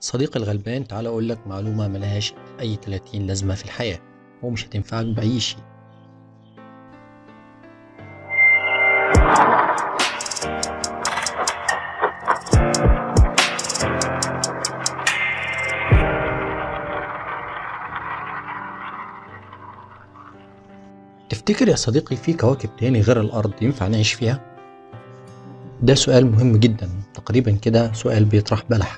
صديقي الغلبان تعال أقول لك معلومة ملهاش أي 30 لازمة في الحياة ومش هتنفعك بأي شيء تفتكر يا صديقي في كواكب تاني غير الأرض ينفع نعيش فيها؟ ده سؤال مهم جدا تقريبا كده سؤال بيطرح بلح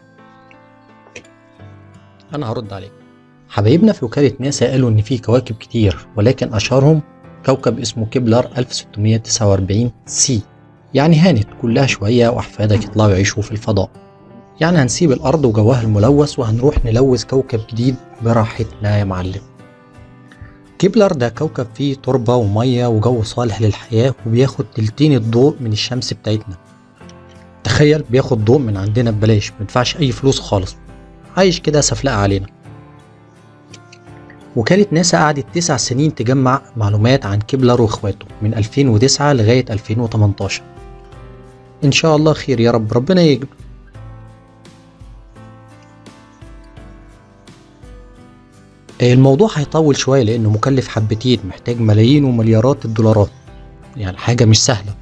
أنا هرد عليك حبايبنا في وكالة ناسا قالوا إن في كواكب كتير ولكن أشهرهم كوكب اسمه كيبلر 1649 سي يعني هانت كلها شوية وأحفادك يطلعوا يعيشوا في الفضاء يعني هنسيب الأرض وجوها الملوث وهنروح نلوث كوكب جديد براحتنا يا معلم كيبلر ده كوكب فيه تربة ومية وجو صالح للحياة وبياخد تلتين الضوء من الشمس بتاعتنا تخيل بياخد ضوء من عندنا ببلاش مندفعش أي فلوس خالص عايش كده سفلقة علينا وكالة ناسا قعدت تسع سنين تجمع معلومات عن كيبلر واخواته من 2009 لغاية 2018 إن شاء الله خير يا رب ربنا يجب الموضوع هيطول شوية لأنه مكلف حبتين محتاج ملايين ومليارات الدولارات يعني حاجة مش سهلة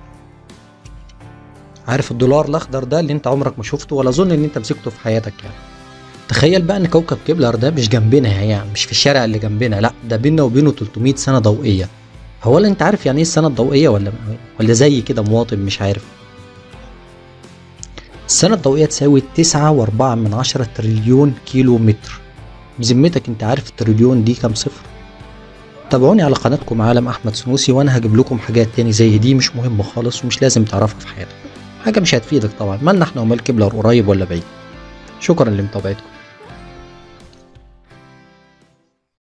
عارف الدولار الأخضر ده اللي أنت عمرك ما شفته ولا أظن إن أنت مسكته في حياتك يعني تخيل بقى إن كوكب كيبلر ده مش جنبنا يعني مش في الشارع اللي جنبنا لأ ده بينا وبينه 300 سنة ضوئية هو أنت عارف يعني إيه السنة الضوئية ولا ولا زي كده مواطن مش عارف السنة الضوئية تساوي تسعة وأربعة من عشرة تريليون كيلو متر بذمتك انت عارف التريليون دي كام صفر تابعوني على قناتكم عالم احمد سنوسي وانا هجيب لكم حاجات تاني زي دي مش مهمة خالص ومش لازم تعرفها في حياتك حاجة مش هتفيدك طبعا مالنا احنا ومال كبلر قريب ولا بعيد شكرا لمتابعتكم